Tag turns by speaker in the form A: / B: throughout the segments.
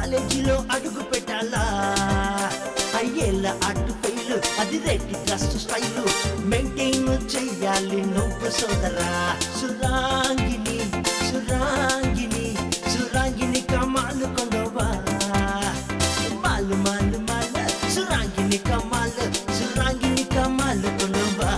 A: కాలేజీలో అడుగు పెట్టాలా అయ్యేళ్ళ అటు ఫెయిల్ అది రెడ్డి డ్రెస్ స్టైల్ మెయింటైన్ చెయ్యాలి నువ్వు సోదరా సురాంగిని సురాంగిని సురాంగిని కమాలు కొండవా మాలు మాలు మాల సురాంగిని కమాలు సురాంగిని కమాలు కొండవా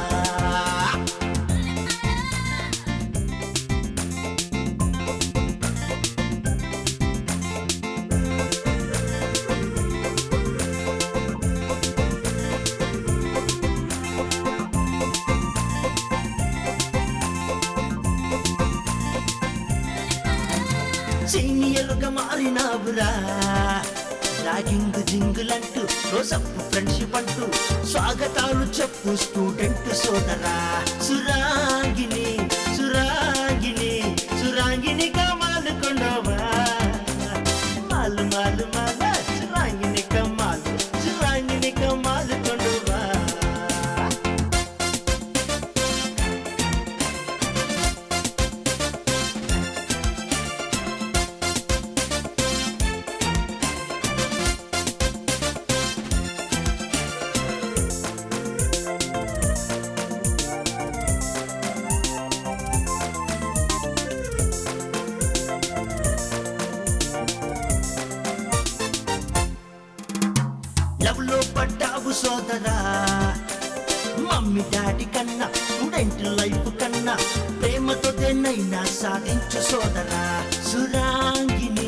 A: సీనియర్గా మారినావురా రాగింగ్ జింగులంటూ రోజప్పు ఫ్రెండ్షిప్ అంటూ స్వాగతాలు చెప్పు స్టూడెంట్ సోదరా సురాంగిని సురాంగిని సురాంగిని కమాలు కొండవా మాలు మాలు మాల సురాంగిని కమాలు సురాంగిని కమాలు కొండవా లవ్ లో పడ్డావు సోదరా మమ్మీ డాడీ కన్నా స్టూడెంట్ లైఫ్ కన్నా ప్రేమతో దేన్నైనా సాధించు సోదరా సురాంగిని